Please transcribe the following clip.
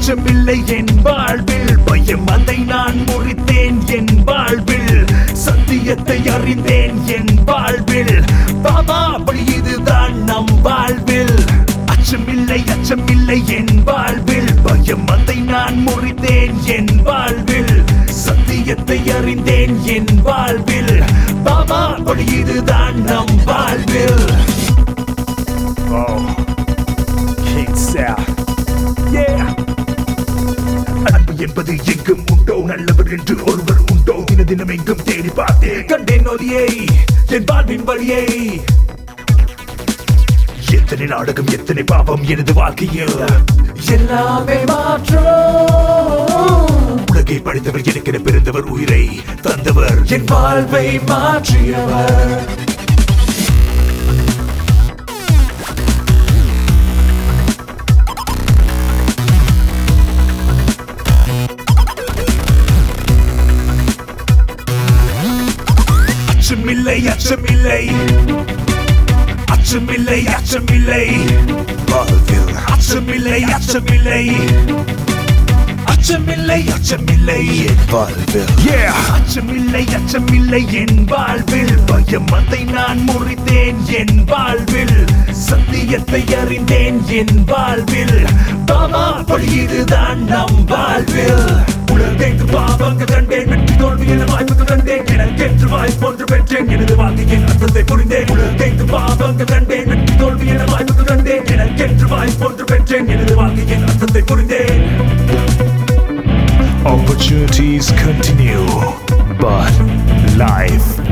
அச்சமில்லை என் வாழ்வில் பயம் அதை நான் முறித்தேன் என் வாழ்வில் சத்தியத்தை அறிந்தேன் என் வாழ்வில் பாபா வழி இதுதான் நம் வாழ்வில் அச்சமில்லை அச்சமில்லை என் வாழ்வில் பயம் அதை நான் முறித்தேன் என் வாழ்வில் சத்தியத்தை அறிந்தேன் என் வாழ்வில் பாபா வழி இதுதான் நம் வாழ்வில் Oh, King South. Yeah. அன்பு என்பது எங்கும் உண்டோ நல்லவர் என்று ஒருவர் உண்டோ தின தினம் எங்கும் தேடி பார்த்தேன் கண்டேன் நொதியை என் வாழ்வின் வழியை எத்தனை நாடகம் எத்தனை பாவம் எனது வாழ்க்கையில் எல்லாமே மாற்றம் உலகை படைத்தவர் எனக்கென பிறந்தவர் உயிரை தந்தவர் என் வாழ்வை மாற்றியவர் அச்சமில்லை அச்சமில்லை அச்சமில்லை அச்சமில்லை வாழ்வில் அச்சமில்லை அச்சமில்லை அச்சமில்லை அச்சமில்லை என் வாழ்வில் அச்சமில்லை அச்சமில்லை என் வாழ்வில் பயம் அதை நான் முறித்தேன் என் வாழ்வில் சத்தியத்தை அறிந்தேன் என் வாழ்வில் பாபா வழி இதுதான் நம் வாழ்வில் உலகெங்கு பாவங்கள் கண்டேன் வெற்றி தோல்வி என வாய்ப்புகள் கண்டேன் எனக்கென்று வாய்ப்பு ஒன்று பெற்றேன் எனது வாழ்க்கையின் அர்த்தத்தை புரிந்தேன் உலகெங்கு பாவங்கள் கண்டேன் வெற்றி தோல்வி என வாய்ப்புகள் கண்டேன் எனக்கென்று வாய்ப்பு ஒன்று பெற்றேன் எனது வாழ்க்கையின் அர்த்தத்தை புரிந்தேன் Opportunities continue, but life